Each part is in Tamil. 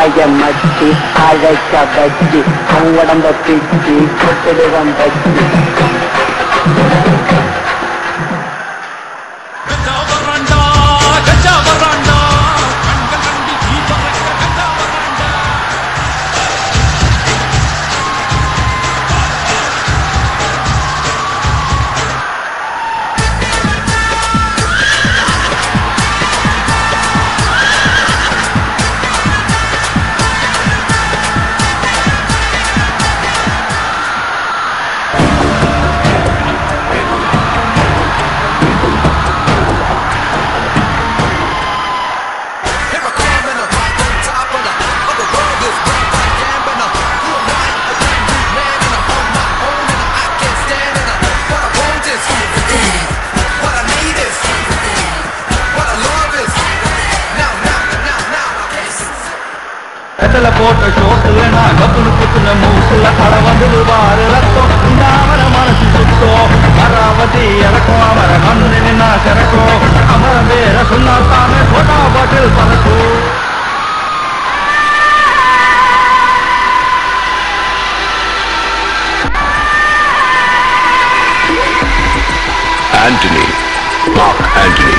வெங்காய மச்சி அழைக்க வச்சு உடம்ப பிச்சு கொட்டுடுவம் வச்சு கஜா வராண்டா கஜா வராண்டா கண்கள் கண்டி தீ பறக்க Gaja வராண்டா Here I come and I'm on top of the, of the world is rock like gambling. Who am I? A damn good man and I'm on my own and I can't stand it. What I want is what I need is what I love is now, now, now, now. எத்தல போட்ட ஷோட்டுல நான் கப்புனு குத்துன மூக்குல அட வந்து பாரு ரத்தம் இந்த அவர மனசு சுத்தம் மராவதி இறக்கும் அவர வந்து நின்னா சிறக்கும் அமர பேர சொன்னா தானே சோட்டா பாட்டில் பறக்கும் Anthony. Mark Anthony.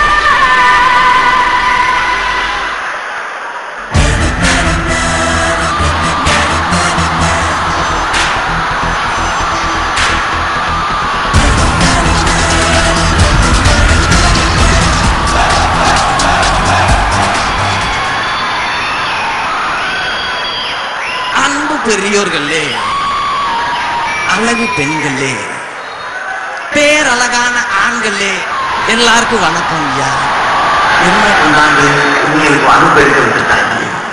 அன்பு பெரியோர்களே அழகு பெண்களே பேரழகான ஆண்களே எல்லாருக்கும் வணக்கம் ஐயா என்ன கொண்டாந்து உங்களுக்கு அனுபவித்து விட்டுட்டாங்க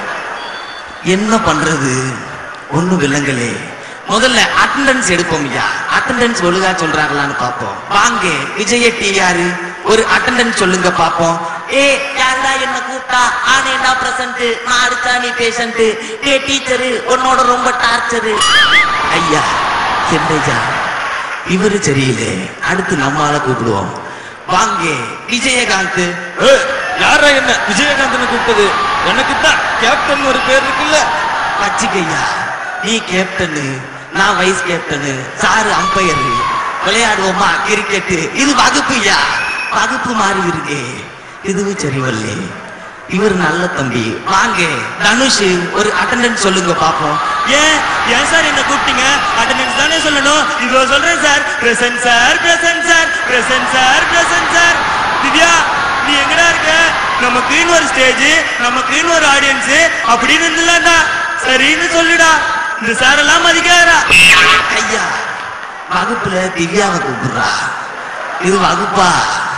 என்ன பண்றது ஒண்ணும் விலங்கலே முதல்ல அட்டெண்டன்ஸ் எடுப்போம் ஐயா அட்டெண்டன்ஸ் ஒழுங்கா சொல்றாங்களான்னு பார்ப்போம் வாங்க விஜய டிஆர் ஒரு அட்டெண்டன்ஸ் சொல்லுங்க பார்ப்போம் ஏ யாரா என்ன கூப்பிட்டா ஆனேண்டா பிரசன்ட் நான் அடிச்சா நீ பேஷண்ட் ஏ டீச்சரு உன்னோட ரொம்ப டார்ச்சரு ஐயா என்னையா இவரு சரியில்லை அடுத்து நம்மால கூப்பிடுவோம் வாங்க விஜயகாந்த் யாரா என்ன விஜயகாந்தனை கூப்பிட்டது எனக்கு தான் கேப்டன் ஒரு பேர் இருக்குல்ல வச்சுக்கையா நீ கேப்டனு நான் வைஸ் கேப்டனு சாரு அம்பையர் விளையாடுவோமா கிரிக்கெட் இது வகுப்புயா வகுப்பு மாறி இருக்கே இதுவும் சரி வரலே இவர் நல்ல தம்பி வாங்க தனுஷ் ஒரு அட்டெண்டன்ஸ் சொல்லுங்க பாப்போம் ஏன் ஏன் சார் என்ன கூப்பிட்டீங்க அட்டெண்டன்ஸ் தானே சொல்லணும் இதோ சொல்றேன் sir present sir present sir present sir present sir Divya நீ எங்கடா இருக்க நமக்குன்னு ஒரு ஸ்டேஜ் நமக்குன்னு ஒரு ஆடியன்ஸ் அப்படின்னு இருந்தலாம்டா சரின்னு சொல்லுடா இந்த சார் எல்லாம் மதிக்காதடா ஐயா வகுப்புல திவ்யாவை கூப்பிடுறா இது வகுப்பா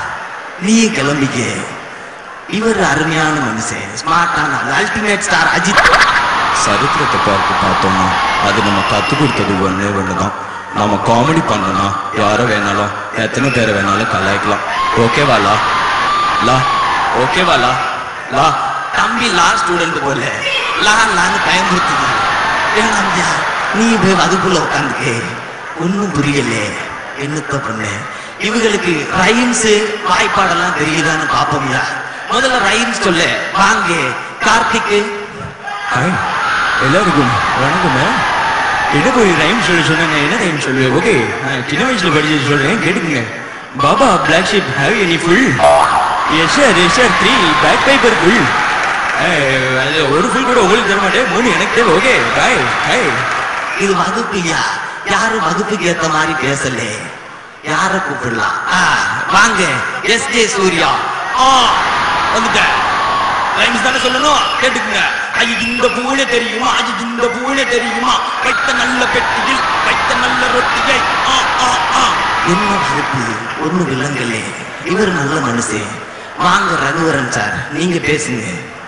நீ கிளம்பிக்க இவர் அருமையான மனுஷன் ஸ்மார்ட்டான அல்டிமேட் ஸ்டார் அஜித் சரித்திரத்தை பார்த்து பார்த்தோம்னா அது நம்ம கற்றுக் கொடுத்தது ஒன்றே ஒன்று தான் நம்ம காமெடி பண்ணோம்னா யாரை வேணாலும் எத்தனை பேரை வேணாலும் கலாய்க்கலாம் ஓகேவா லா லா ஓகேவா லா லா தம்பி லா ஸ்டூடெண்ட் போல லா லான்னு பயன்படுத்துது வேணாம் ஐயா நீ போய் வகுப்புல உட்காந்துக்க ஒன்னும் புரியலே என்னத்த பண்ண இவங்களுக்கு ரைம்ஸ் வாய்ப்பாடெல்லாம் தெரியுதான்னு பாப்போம்யா முதல்ல ரைம்ஸ் சொல்ல வாங்க கார்த்திக் ஹாய் எல்லாருக்கும் வணக்கமே என்ன போய் ரைம் சொல்லி சொன்னாங்க என்ன ரைம் சொல்லுவேன் ஓகே நான் சின்ன வயசுல படிச்சது சொல்றேன் கேட்டுக்குங்க baa black sheep have any full yes sir yes sir three bag paper full அது ஒரு ஃபுல் கூட உங்களுக்கு தர மாட்டேன் மூணு எனக்கு தேவை ஓகே பாய் ஹாய் இது வகுப்புயா யாரும் வகுப்புக்கு ஏத்த மாதிரி பேசல யார கூப்பிடலாம் ஆ, வாங்க எஸ் ஜே சூர்யா ஆ வந்துட்டேன் ரைம்ஸ் தானே சொல்லணும் கேட்டுக்குங்க ஐயோ இந்த பூனே தெரியுமா அது இந்த பூனே தெரியுமா வைத்த நல்ல பெட்டியில் வைத்த நல்ல ரொட்டியை ஆ ஆ ஆ என்ன வகுப்பு ஒண்ணு விலங்கலே இவர் நல்ல மனுஷன் வாங்க ரகுவரன் சார் நீங்க பேசுங்க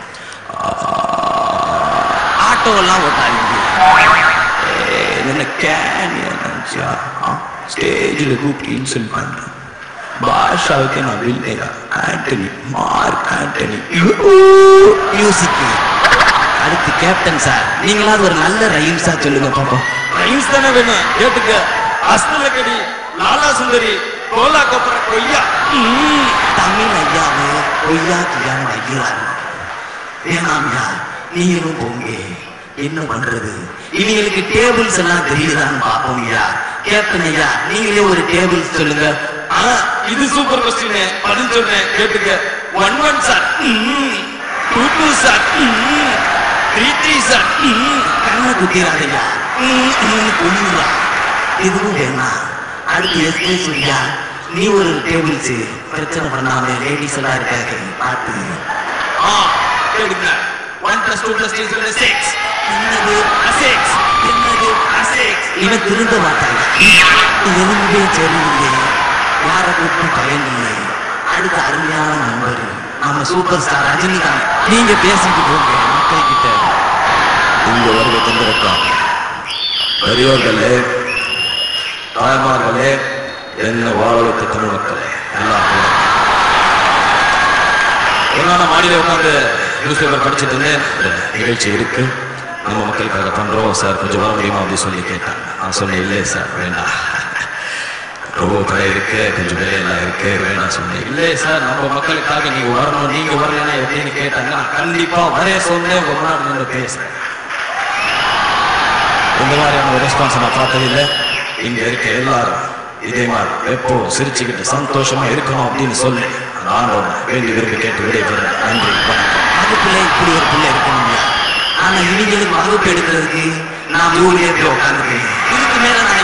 ஆட்டோ எல்லாம் ஓட்டாதீங்க என்ன கேன் நினச்சா ஸ்டேஜில் கூப்பிட்டு இன்சல்ட் பண்ணுறேன் பாஷாவுக்கு நான் வில்லையா ஆண்டனி மார்க் ஆண்டனி மியூசிக் அடுத்து கேப்டன் சார் நீங்களாவது ஒரு நல்ல ரைம்ஸா சொல்லுங்க பாப்போம் ரைம்ஸ் தானே வேணும் கேட்டுக்க அஸ்தலக்கடி லாலா சுந்தரி கோலா கொப்பர கொய்யா ம், தமிழ் ஐயாவே பொய்யா கியான்னு வைக்கிறாரு வேணாம்யா நீங்களும் போங்க என்ன பண்றது இவங்களுக்கு டேபிள்ஸ் எல்லாம் தெரியுதான்னு பாப்போம் ஐயா கேப்டன் ஐயா நீங்களே ஒரு டேபிள் சொல்லுங்க ஆ, இது சூப்பர் கொஸ்டின் பதில் சொல்றேன் கேட்டுக்க one one sir two two sir three three sir கண்ணை குத்திராதையா புரியுதா இதுவும் வேணாம் அடுத்து எஸ்கே சொல்லியா நீ ஒரு டேபிள்ஸ் பிரச்சனை பண்ணாம லேடிஸ் எல்லாம் இருக்காங்க பார்த்து ஆ கேளுங்க one plus two plus three plus six என்னது சிக்ஸ் என்னது சிக்ஸ் இவன் திருந்த மாட்டாங்க எதுவுமே சரியில்லை யாரை கூப்பிட்டு பயன் இல்லை அடுத்த அருமையான நண்பர் நம்ம சூப்பர் ஸ்டார் ரஜினிகாந்த் நீங்க பேசிட்டு போங்க மக்கள் கிட்ட இங்கு வருகை தந்திருக்கார் பெரியோர்களே தாய்மார்களே என்ன வாழ வைத்த தமிழ் மக்களே எல்லாருக்கும் ஒரு நாள் நான் மாடியில உட்காந்து நியூஸ் பேப்பர் படிச்சுட்டு இருந்தேன் இந்த நிகழ்ச்சி இருக்கு நம்ம மக்களுக்காக பண்றோம் சார் கொஞ்சம் வர முடியுமா அப்படின்னு சொல்லி கேட்டாங்க நான் சொன்னேன் இல்லை சார் வேண்டாம் ரொம்ப கடை இருக்கு கொஞ்சம் வேலையெல்லாம் இருக்கு வேண்டாம் சொன்னேன் இல்லை சார் நம்ம மக்களுக்காக நீங்க வரணும் நீங்க வரலன்னா எப்படின்னு கேட்டாங்க நான் கண்டிப்பா வரே சொன்னேன் உங்க முன்னாடி நின்று பேசுறேன் இந்த மாதிரியான ஒரு ரெஸ்பான்ஸ் நான் பார்த்ததில்லை இங்க இருக்க எல்லாரும் இதே மாதிரி எப்போ சிரிச்சுக்கிட்டு சந்தோஷமா இருக்கணும் அப்படின்னு சொல்லி அந்த ஆண்டவனை வேண்டி விரும்பி கேட்டு விடைபெறேன் நன்றி வணக்கம் வகுப்புல இப்படி ஒரு பிள்ளை இருக்கணும்யா ஆனா இவங்களுக்கு வகுப்பு எடுக்கிறதுக்கு நான் ஊர்லயே போய் உட்காந்துருக்கேன் இதுக்கு மேல நான்